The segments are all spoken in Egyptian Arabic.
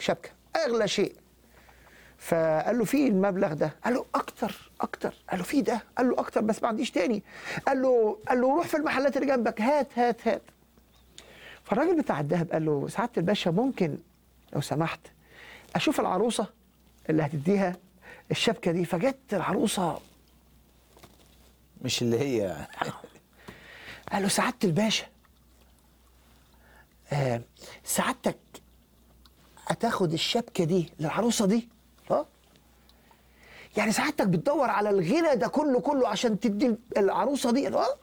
شبكه اغلى شيء فقال له في المبلغ ده قال له اكتر اكتر قال له في ده قال له اكتر بس ما عنديش تاني قال له قال له روح في المحلات اللي جنبك هات هات هات فالراجل بتاع الذهب قال له سعاده الباشا ممكن لو سمحت اشوف العروسه اللي هتديها الشبكه دي فجت العروسه مش اللي هي قال له سعاده الباشا آه سعادتك هتاخد الشبكه دي للعروسه دي اه يعني سعادتك بتدور على الغنى ده كله كله عشان تدي العروسه دي اه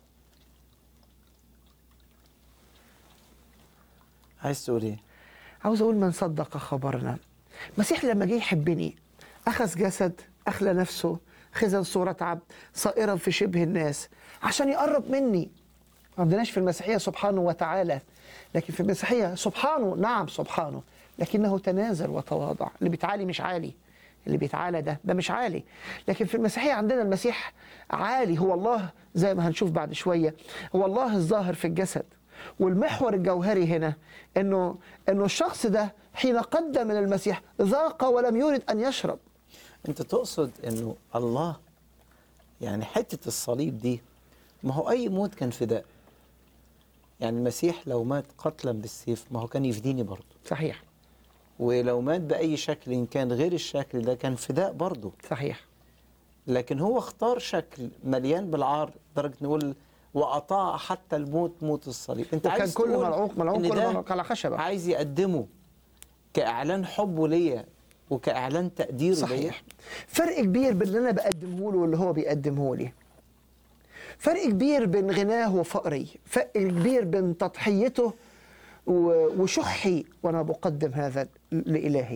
عايز تقول ايه؟ عاوز اقول من صدق خبرنا مسيح لما جه يحبني اخذ جسد اخلى نفسه خزن صورة عبد صائرا في شبه الناس عشان يقرب مني ما عندناش في المسيحية سبحانه وتعالى لكن في المسيحية سبحانه نعم سبحانه لكنه تنازل وتواضع اللي بيتعالي مش عالي اللي بيتعالى ده ده مش عالي لكن في المسيحية عندنا المسيح عالي هو الله زي ما هنشوف بعد شوية هو الله الظاهر في الجسد والمحور الجوهري هنا انه انه الشخص ده حين قدم من المسيح ذاق ولم يرد ان يشرب انت تقصد انه الله يعني حته الصليب دي ما هو اي موت كان فداء يعني المسيح لو مات قتلا بالسيف ما هو كان يفديني برضه صحيح ولو مات باي شكل إن كان غير الشكل ده كان فداء برضه صحيح لكن هو اختار شكل مليان بالعار لدرجه نقول واطاع حتى الموت موت الصليب انت وكان عايز كل تقول ملعوق ملعوق إن كل ده ملعوق على خشبه عايز يقدمه كاعلان حبه ليا وكاعلان تقديره ليا صحيح فرق كبير بين اللي انا بقدمه له واللي هو بيقدمه لي فرق كبير بين غناه وفقري فرق كبير بين تضحيته و- وشحي وانا بقدم هذا لالهي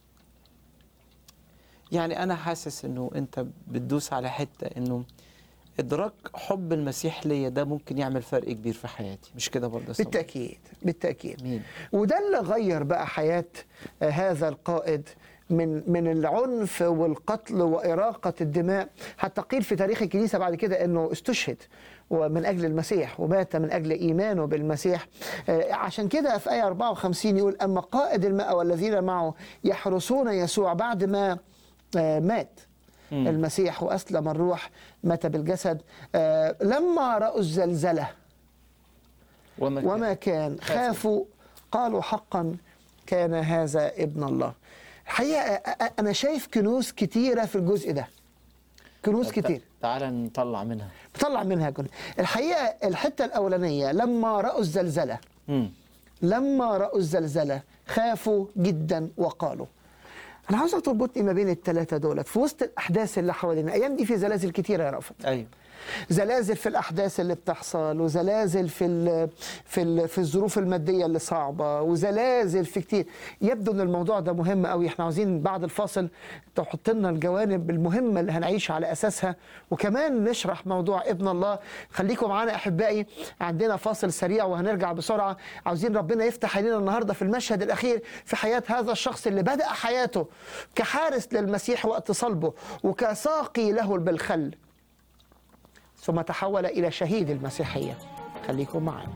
يعني انا حاسس انه انت بتدوس على حته انه ادراك حب المسيح ليا ده ممكن يعمل فرق كبير في حياتي مش كده برضه يا صبري؟ بالتاكيد بالتاكيد مين وده اللي غير بقى حياة آه، هذا القائد من من العنف والقتل وإراقة الدماء حتى قيل في تاريخ الكنيسة بعد كده أنه استشهد ومن أجل المسيح ومات من أجل إيمانه بالمسيح آه، عشان كده في آية 54 يقول أما قائد الماء والذين معه يحرسون يسوع بعد ما آه، مات مم. المسيح وأسلم الروح مات بالجسد آه، لما رأوا الزلزلة وما, كان. وما كان خافوا قالوا حقا كان هذا ابن الله الحقيقة أ- أ- أنا شايف كنوز كتيرة في الجزء ده كنوز كتير تعال نطلع منها بطلع منها كنوز الحقيقة الحتة الأولانية لما رأوا الزلزلة مم. لما رأوا الزلزلة خافوا جدا وقالوا أنا عاوزك تربطني ما بين الثلاثة دولت في وسط الأحداث اللي حوالينا الأيام دي في زلازل كتيرة يا رأفت ايوه زلازل في الاحداث اللي بتحصل وزلازل في ال في ال في الظروف الماديه اللي صعبه وزلازل في كتير يبدو ان الموضوع ده مهم قوي احنا عاوزين بعد الفاصل تحط لنا الجوانب المهمه اللي هنعيش على اساسها وكمان نشرح موضوع ابن الله خليكم معانا احبائي عندنا فاصل سريع وهنرجع بسرعه عاوزين ربنا يفتح علينا النهارده في المشهد الاخير في حياه هذا الشخص اللي بدا حياته كحارس للمسيح وقت صلبه وكساقي له بالخل ثم تحول إلى شهيد المسيحية خليكم معنا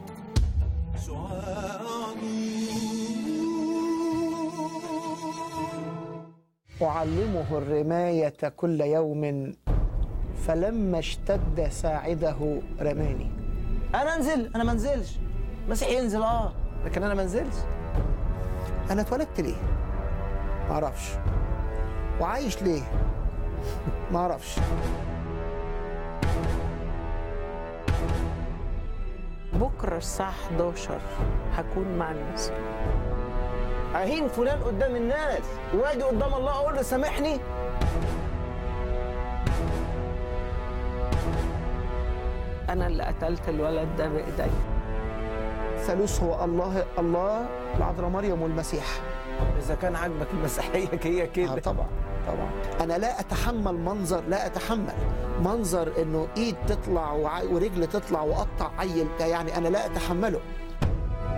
أعلمه الرماية كل يوم فلما اشتد ساعده رماني انا انزل انا ما انزلش المسيح ينزل اه لكن انا ما انزلش أنا اتولدت ليه؟ معرفش وعايش ليه؟ معرفش بكرة الساعة 11 هكون مع المسيح اهين فلان قدام الناس واجي قدام الله اقول له سامحني أنا اللي قتلت الولد ده بإيدي ثالوث هو الله الله العذراء مريم والمسيح اذا كان عاجبك المسيحيه هي آه كده طبعا طبعا انا لا اتحمل منظر لا اتحمل منظر انه ايد تطلع وع- ورجل تطلع واقطع عيل ده يعني انا لا اتحمله